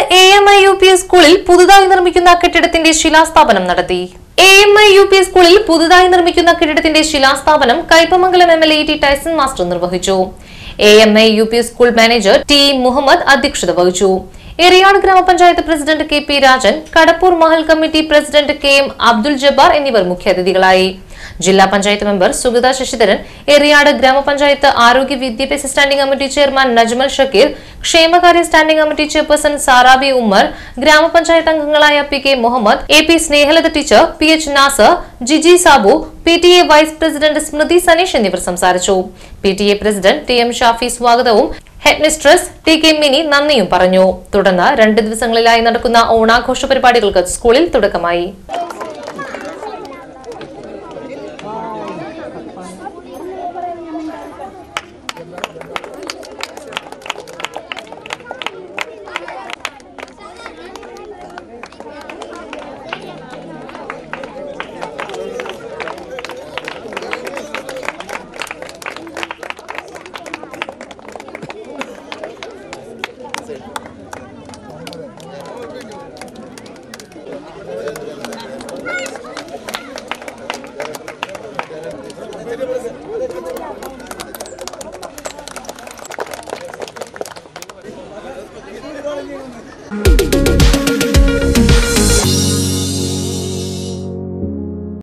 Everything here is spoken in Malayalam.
A M I U P S സ്കൂളിൽ പുതുതായി നിർമ്മിക്കുന്ന കെട്ടിടത്തിന്റെ ശിലാസ്ഥാപനം നടത്തി A M I U P S സ്കൂളിൽ പുതുതായി നിർമ്മിക്കുന്ന കെട്ടിടത്തിന്റെ ശിലാസ്ഥാപനം Kaipamangalam M L A T Tyson master നിർവഹിച്ചു A M I U P S school manager T Muhammad അധ്യക്ഷത വഹിച്ചു Eriyad grama panchayat president K P Rajan Kadappur mahal committee president K M Abdul Jabbar എന്നിവർ മുഖ്യാതിഥികളായി ജില്ലാ പഞ്ചായത്ത് മെമ്പർ സുഗത ശശിധരൻ എറിയാട് ഗ്രാമപഞ്ചായത്ത് ആരോഗ്യ വിദ്യാഭ്യാസ standing committee chairman Najmal Shakeer ക്ഷേമകാര്യ standing committee chairperson Sarabi Ummer grama panchayat അംഗങ്ങളായ P K Muhammad A P Snehalatha teacher P H Nasar Jiji Sabu P T A vice president Smrithi Saneesh എന്നിവർ സംസാരിച്ചു P T A president T M Shafi സ്വാഗതവും head mistress T K Mini നന്ദിയും പറഞ്ഞു തുടർന്ന് രണ്ട് ദിവസങ്ങളിലായി നടക്കുന്ന ഓണാഘോഷ പരിപാടികൾക്ക് സ്കൂളിൽ തുടക്കമായി Thank